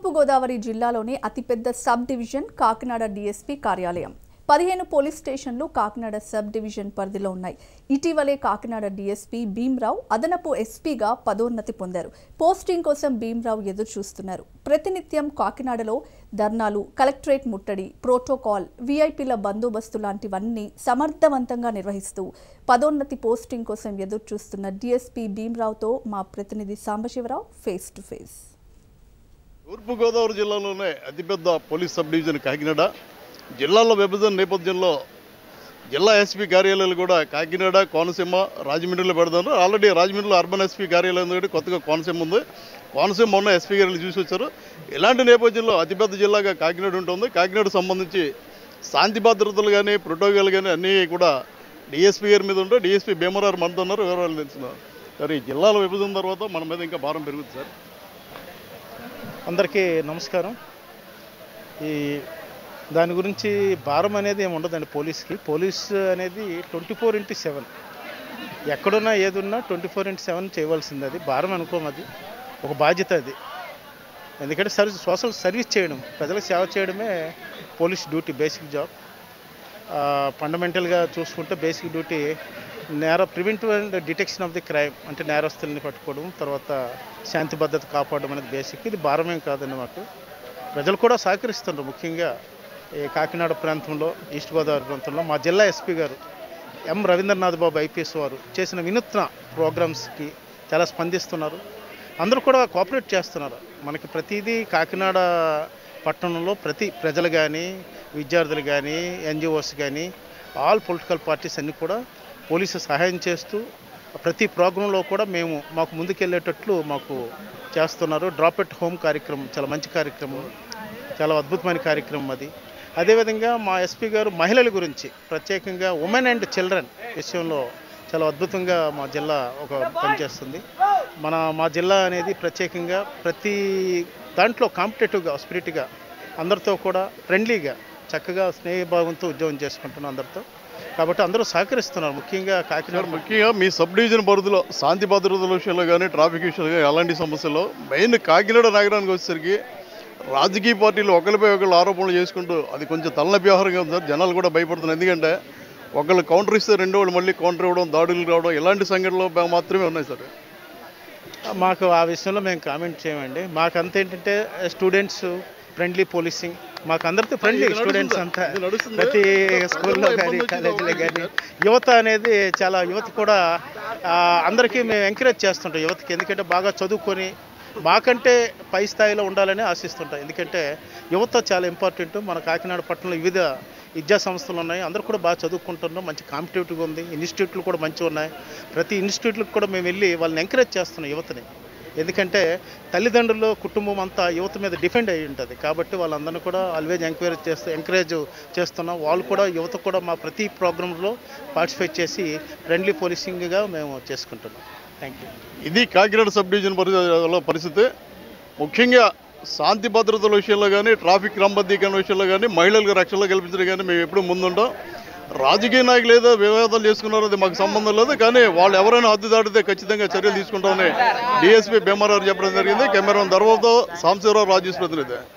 తూర్పుగోదావరి జిల్లాలోని అతిపెద్ద sub division Kakinada DSP కార్యాలయం పదిహేను పోలీస్ స్టేషన్లు కాకినాడ సబ్ డివిజన్ పరిధిలో ఉన్నాయి ఇటీవలే కాకినాడ డీఎస్పీ భీమ్రావు అదనపు ఎస్పీగా పదోన్నతి పొందారు పోస్టింగ్ కోసం భీమ్రావు ఎదురు చూస్తున్నారు ప్రతినిత్యం కాకినాడలో ధర్నాలు కలెక్టరేట్ ముట్టడి ప్రోటోకాల్ వీఐపీల బందోబస్తు లాంటివన్నీ సమర్థవంతంగా నిర్వహిస్తూ పదోన్నతి పోస్టింగ్ కోసం ఎదురు చూస్తున్న డీఎస్పీ భీమ్రావుతో మా ప్రతినిధి సాంబశివరావు ఫేస్ టు ఫేస్ తూర్పుగోదావరి జిల్లాలోనే అతిపెద్ద పోలీస్ సబ్ డివిజన్ కాకినాడ జిల్లాల విభజన నేపథ్యంలో జిల్లా ఎస్పీ కార్యాలయాలు కూడా కాకినాడ కోనసీమ రాజమండ్రిలో పెడతారు ఆల్రెడీ రాజమండ్రిలో అర్బన్ ఎస్పీ కార్యాలయం దగ్గర కొత్తగా కోనసీమ ఉంది కోనసీమ మొన్న ఎస్పీ గారిని చూసి వచ్చారు ఇలాంటి నేపథ్యంలో అతిపెద్ద జిల్లాగా కాకినాడ ఉంటుంది కాకినాడ సంబంధించి శాంతి భద్రతలు కానీ ప్రోటోకాల్ కానీ అన్నీ కూడా డిఎస్పీ గారి మీద ఉంటే డిఎస్పీ భీమరారు మనతో ఉన్నారు వివరాలు తెలుస్తున్నారు సార్ ఈ జిల్లాల విభజన తర్వాత మన మీద ఇంకా భారం పెరుగుతుంది సార్ అందరికీ నమస్కారం ఈ దాని గురించి భారం అనేది ఏమి ఉండదండి పోలీస్కి పోలీస్ అనేది ట్వంటీ ఫోర్ ఇంటూ సెవెన్ ఎక్కడున్నా ఏదున్నా ట్వంటీ ఫోర్ ఇంటూ సెవెన్ చేయవలసింది అది భారం అనుకోం అది ఒక బాధ్యత అది ఎందుకంటే సర్వీస్ సోషల్ సర్వీస్ చేయడం ప్రజలకు సేవ చేయడమే పోలీస్ డ్యూటీ బేసిక్ జాబ్ ఫండమెంటల్గా చూసుకుంటే బేసిక్ డ్యూటీ నేర preventive and detection of the crime అంటే నేరస్తుల్ని పట్టుకోవడం తర్వాత శాంతి భద్రత కాపాడడం అనేది బేసిక్ ఇది భారమేం కాదండి మాకు ప్రజలు కూడా సహకరిస్తున్నారు ముఖ్యంగా ఈ కాకినాడ ప్రాంతంలో ఈస్ట్ గోదావరి ప్రాంతంలో మా జిల్లా ఎస్పీ గారు ఎం రవీంద్రనాథ్ బాబు ఐపీఎస్ వారు చేసిన వినూత్న ప్రోగ్రామ్స్కి చాలా స్పందిస్తున్నారు అందరూ కూడా కోఆపరేట్ చేస్తున్నారు మనకి ప్రతిదీ కాకినాడ పట్టణంలో ప్రతి ప్రజలు కానీ విద్యార్థులు కానీ ఎన్జిఓస్ కానీ ఆల్ పొలిటికల్ పార్టీస్ అన్నీ కూడా పోలీసు సహాయం చేస్తూ ప్రతి ప్రోగ్రాంలో కూడా మేము మాకు ముందుకెళ్ళేటట్లు మాకు చేస్తున్నారు డ్రాప్ ఎట్ హోమ్ కార్యక్రమం చాలా మంచి కార్యక్రమం చాలా అద్భుతమైన కార్యక్రమం అది అదేవిధంగా మా ఎస్పీ గారు మహిళల గురించి ప్రత్యేకంగా ఉమెన్ అండ్ చిల్డ్రన్ విషయంలో చాలా అద్భుతంగా మా జిల్లా ఒక పనిచేస్తుంది మన మా జిల్లా అనేది ప్రత్యేకంగా ప్రతి దాంట్లో కాంపిటేటివ్గా స్పిరిట్గా అందరితో కూడా ఫ్రెండ్లీగా చక్కగా స్నేహభావంతో ఉద్యోగం చేసుకుంటున్నాం అందరితో కాబట్టి అందరూ సహకరిస్తున్నారు ముఖ్యంగా కాకినాడ సార్ ముఖ్యంగా మీ సబ్ డివిజన్ పరిధిలో శాంతి భద్రతల విషయంలో కానీ ట్రాఫిక్ విషయంలో కానీ అలాంటి సమస్యల్లో మెయిన్ కాకినాడ నగరానికి వచ్చేసరికి రాజకీయ పార్టీలు ఒకరిపై ఒకళ్ళు ఆరోపణలు చేసుకుంటూ అది కొంచెం తలనొప్పి వ్యవహారంగా ఉంది సార్ జనాలు కూడా భయపడుతున్నారు ఎందుకంటే ఒకళ్ళు కౌంటర్ ఇస్తే రెండో వాళ్ళు మళ్ళీ కౌంటర్ ఇవ్వడం దాడులు రావడం ఇలాంటి సంఘటనలు బా- మాత్రమే ఉన్నాయి సార్ మాకు ఆ విషయంలో మేము కామెంట్ చేయమండి మాకు అంత ఏంటంటే స్టూడెంట్స్ ఫ్రెండ్లీ పోలీసింగ్ మాకు అందరితో ఫ్రెండ్లీ ఇది స్టూడెంట్స్ నడుస్తుందా? అంతా ఇది నడుస్తుందా? ప్రతి స్కూల్లో ఇబ్బంది కానీ వచ్చిందా? కాలేజీలో కానీ యువత అనేది చాలా యువత కూడా ఆ, అందరికీ మేము ఎంకరేజ్ చేస్తుంటాం యువతకి ఎందుకంటే బాగా చదువుకొని మాకంటే పై స్థాయిలో ఉండాలని ఆశిస్తుంటాం ఎందుకంటే యువత చాలా ఇంపార్టెంట్ మన కాకినాడ పట్టణంలో వివిధ విద్యా సంస్థలు ఉన్నాయి అందరూ కూడా బాగా చదువుకుంటున్నాం మంచి కాంపిటేటివ్గా ఉంది ఇన్స్టిట్యూట్లు కూడా మంచిగా ఉన్నాయి ప్రతి ఇన్స్టిట్యూట్లకు కూడా మేము వెళ్ళి వాళ్ళని ఎంకరేజ్ చేస్తున్నాం యువతని ఎందుకంటే తల్లిదండ్రులు కుటుంబం అంతా యువత మీద డిపెండ్ అయి ఉంటుంది కాబట్టి వాళ్ళందరినీ కూడా ఆల్వేజ్ ఎంకరేజ్ చేస్తూ ఎంకరేజ్ చేస్తున్నాం వాళ్ళు కూడా యువత కూడా మా ప్రతి ప్రోగ్రాంలో పార్టిసిపేట్ చేసి ఫ్రెండ్లీ పోలీసింగ్గా మేము చేసుకుంటున్నాం థ్యాంక్ యూ ఇది కాకినాడ సబ్ డివిజన్ పరిధిలో పరిస్థితి ముఖ్యంగా శాంతి భద్రతల విషయంలో కానీ ట్రాఫిక్ క్రమబద్ధీకరణ విషయంలో కానీ మహిళలకు రక్షణ కల్పించడం కానీ మేము ఎప్పుడు ముందుంటాం రాజకీయ నాయకులు ఏదో వివాదాలు చేసుకున్నారో అది మాకు సంబంధం లేదు కానీ వాళ్ళు ఎవరైనా హద్దు దాటితే ఖచ్చితంగా చర్యలు తీసుకుంటామని డిఎస్పీ భీమారావు చెప్పడం జరిగింది కెమెరా ధర్మతో సాంశివరావు రాజేష్ ప్రతినిధి